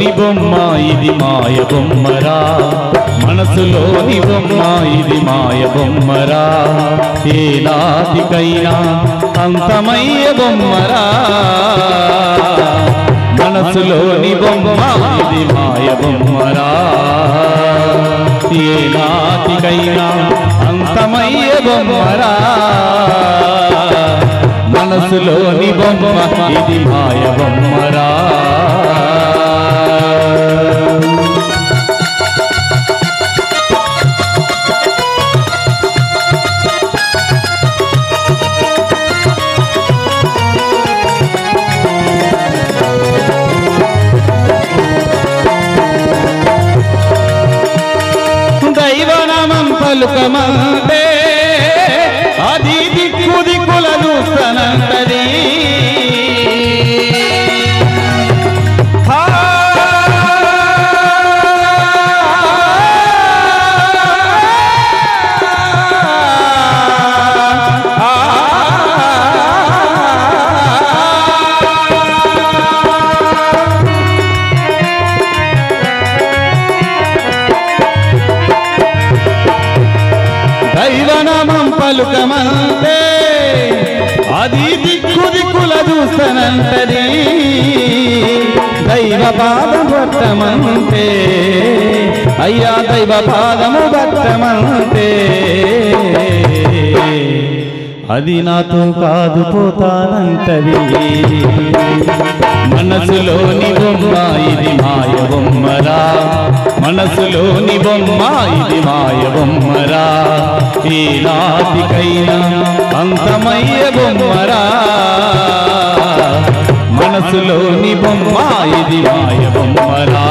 మనసులోని బొమ్మ ఇది మాయ బొమ్మరా మనసులోని బొమ్మ ఇది మాయ బొమ్మరా ఏ నాటికైనా అంతమయ్య బొమ్మరా మనసులోని బొమ్మ ఇది మాయ బొమ్మరా ఏ నాటికైనా అంతమయ్య బొమ్మరా మనసులోని బొమ్మ ఇది మాయ బొమ్మరా దైవనామం పలుకమంటే అది దిక్కు దిక్కుల చూస్తానంటది దైవనామం పలుకమంటే అది దిక్కు దిక్కుల చూస్తానంటది దైవ పాదం పట్టమంటే అయ్యా దైవ పాదము పట్టమంటే అది నాతో కాదు పోతానంటది మనసులోని బొమ్మ ఇది మాయ బొమ్మరా మనసులోని బొమ్మ ఇది మాయ బొమ్మరా ఈ నాటికైనా అంతమయ్య బొమ్మరా మనసులోని బొమ్మ ఇది మాయ బొమ్మరా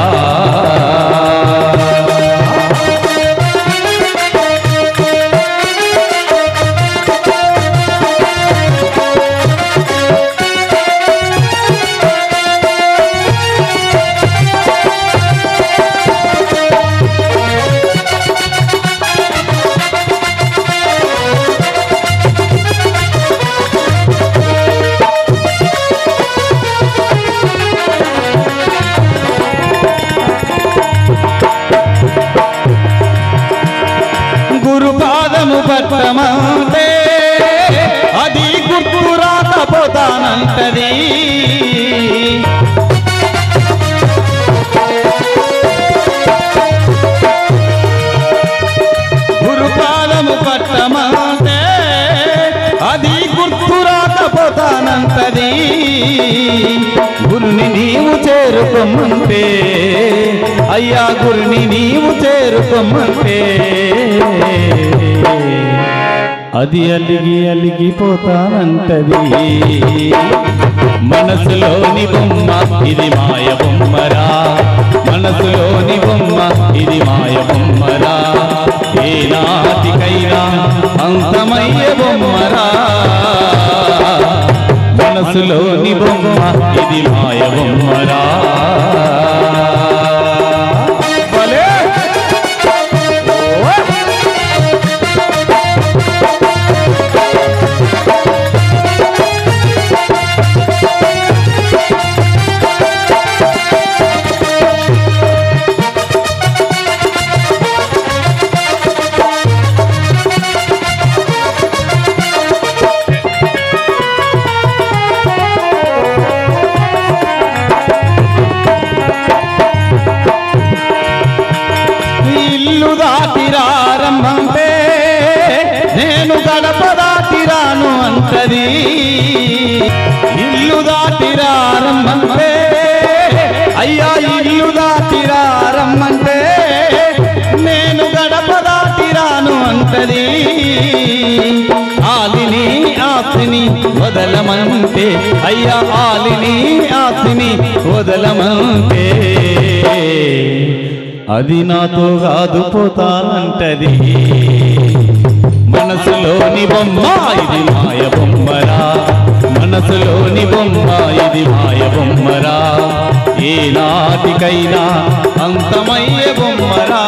గురు పాదము పట్టమంటే అది గుర్తు రాకపోతానంటది గురు పాదము పట్టమంటే అది గుర్తు రాకపోతానంటది గురుని నీవు చేరుకోమంటే అయ్యా గురుని నీవు చేరుకోమంటే అది అలిగి అలిగిపోతానంటది మనసులోని బొమ్మ ఇది మాయ బొమ్మరా మనసులోని బొమ్మ ఇది మాయ బొమ్మరా ఏ నాటికైనా అంతమయ్య బొమ్మరా మనసులోని బొమ్మ ఇది మాయ బొమ్మరా భలే! ఓ! ఇల్లు దాటిరారంభంటే నేను గడప దాటిరాను అంటది ఇల్లు దాటిరారంభంటే అయ్యా ఇల్లు దాటిరారమ్మంటే నేను గడప దాటిరాను అంటది ఆలిని ఆస్తిని వదలమంటే అయ్యా ఆలిని ఆస్తిని వదలమంటే అది నాతో కాదు పోతానంటది మనసులోని బొమ్మ ఇది మాయ బొమ్మరా మనసులోని బొమ్మ ఇది మాయ బొమ్మరా ఏ నాటికైనా అంతమయ్య బొమ్మరా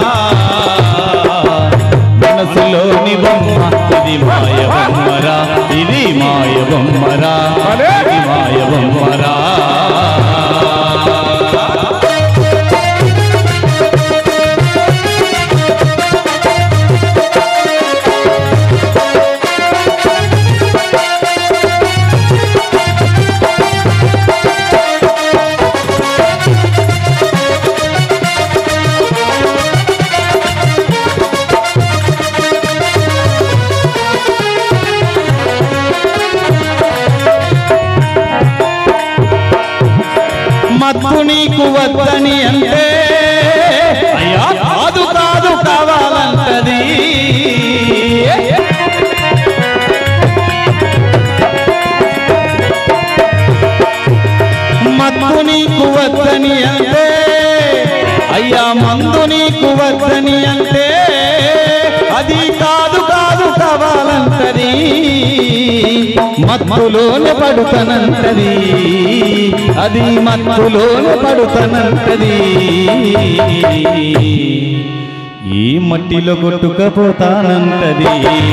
మనసులోని బొమ్మ ఇది మాయ బొమ్మరా ఇది మాయ బొమ్మరా ఇది మాయ బొమ్మరా అంటే అయ్యా కాదు కాదు కావాలంటది మత్తు నీకు వద్దని అంటే అయ్యా మందు నీకు వద్దని అంటే అది కాదు కాదు కావాలంటది మత్తులోనే పడుతనంటది అది మత్తులోనే పడుతనంటది ఈ మట్టిలో కొట్టుకపోతానంటది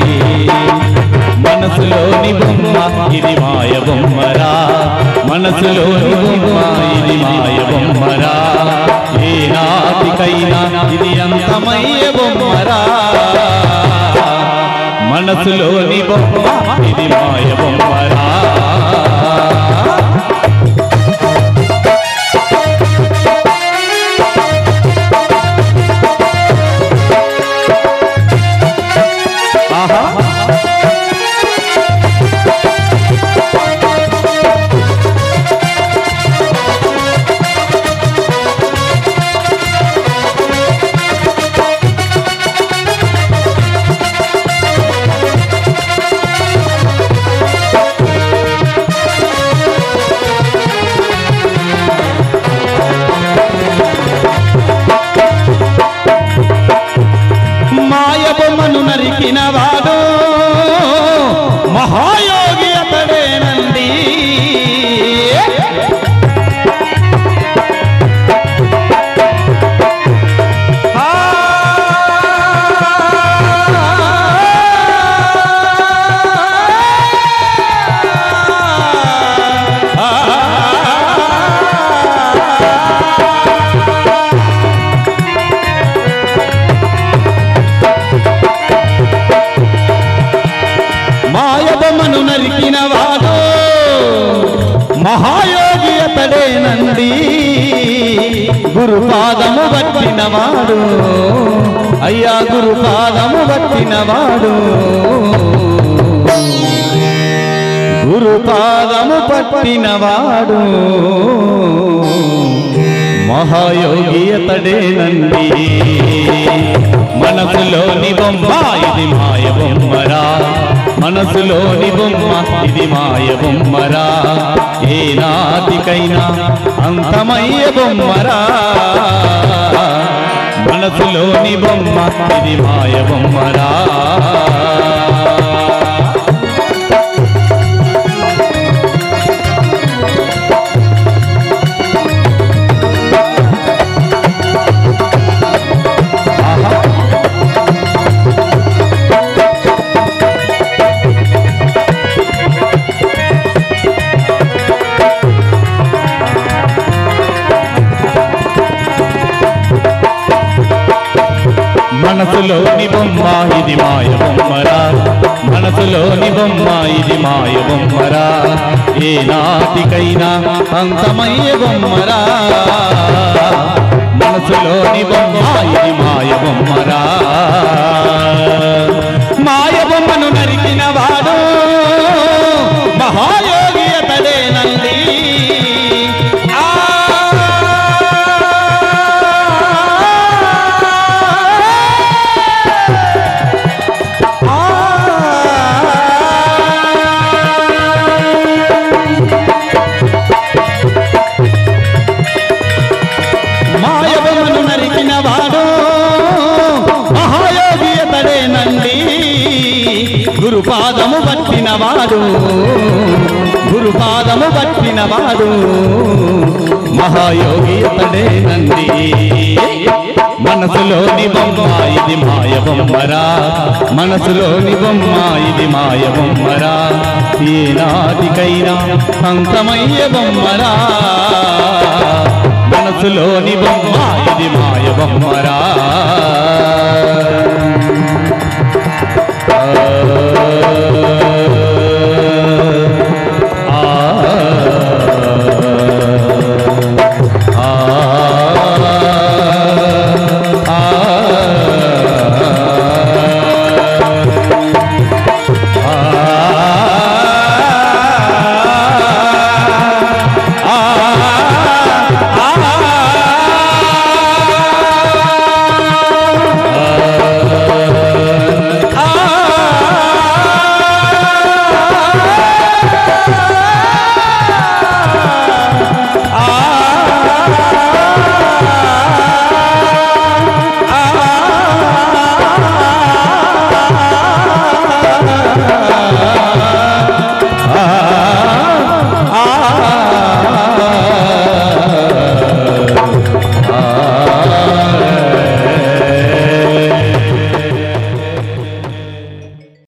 మనసులోని బొమ్మ ఇది మాయ బొమ్మరా మనసులోని బొమ్మ ఇది మాయ బొమ్మరా ఏ నాటికైనా ఇది అంతమయ్య బొమ్మరా మనసులోని బొమ్మ ఇది మాయ బొమ్మరా ఆహా మాయ బొమ్మను నరికిన వాడు మహాయోగి అతడేనండి ఆ మాయబొమ్మను నరికిన వాడు మహాయోగి అతడేనండి గురుపాదము పట్టినవాడు అయ్యా గురుపాదము పట్టినవాడు గురుపాదము పట్టినవాడు మహాయోగి అతడేనండి మనసులోని బొమ్మ ఇది మాయ బొమ్మరా మనసులోని బొమ్మ ఇది మాయ బొమ్మరా ఏ నాటికైనా అంతమయ్య బొమ్మరా మనసులోని బొమ్మ ఇది మాయ బొమ్మరా మనసులోని బొమ్మ ఇది మాయ బొమ్మరా మనసులోని బొమ్మ ఇది మాయ బొమ్మరా ఏ నాటికైనా అంతమయ్య బొమ్మరా మనసులోని బొమ్మ ఇది మాయ బొమ్మరా మాయ బొమ్మను నరికిన వాడు మహాయోగి అతడేనండి ఆ మాయవమను నరికిన వాడు మహాయోగి అతడేనండి గురుపాదము పట్టిన వాడు గురుపాదము పట్టిన వాడు మహాయోగి అతడేనండి మనసులోని బొమ్మ ఇది మాయ బొమ్మరా మనసులోని బొమ్మ ఇది మాయ బొమ్మరా ఏ నాటికైనా అంతమయ్య బొమ్మరా మనసులోని బొమ్మ ఇది మాయ బొమ్మరా